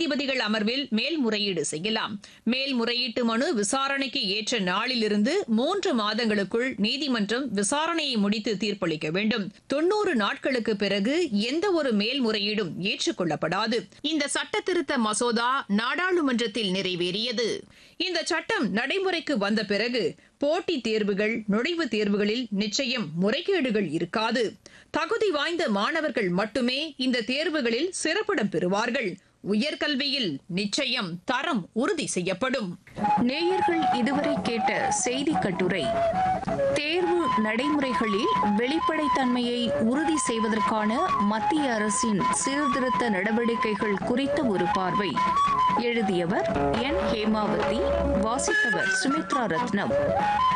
நீதிபதிகள் அமர்வில் மேல்முறையீடு செய்யலாம் மேல்முறையீட்டு மனு விசாரணைக்கு ஏற்ற நாளிலிருந்து மூன்று மாதங்களுக்குள் நீதிமன்றம் விசாரணையை முடித்து தீர்ப்பளிக்க வேண்டும் தொன்னூறு நாட்களுக்கு பிறகு எந்த ஒரு மேல்முறையீடும் ஏற்றுக்கொள்ளப்படாது இந்த சட்ட திருத்த மசோதா நாடாளுமன்றத்தில் நிறைவேறியது இந்த சட்டம் நடைமுறைக்கு வந்த பிறகு போட்டித் தேர்வுகள் நுழைவுத் தேர்வுகளில் நிச்சயம் முறைகேடுகள் இருக்காது தகுதி வாய்ந்த மாணவர்கள் மட்டுமே இந்த தேர்வுகளில் சிறப்பிடம் பெறுவார்கள் உயர்கல்வியில் நிச்சயம் தரம் உறுதி செய்யப்படும் நேயர்கள் இதுவரை கேட்ட செய்தி கட்டுரை தேர்வு நடைமுறைகளில் வெளிப்படைத்தன்மையை உறுதி செய்வதற்கான மத்திய அரசின் சீர்திருத்த நடவடிக்கைகள் குறித்த ஒரு பார்வை எழுதியவர் என் ஹேமாவதி வாசித்தவர் சுமித்ரா ரத்னம்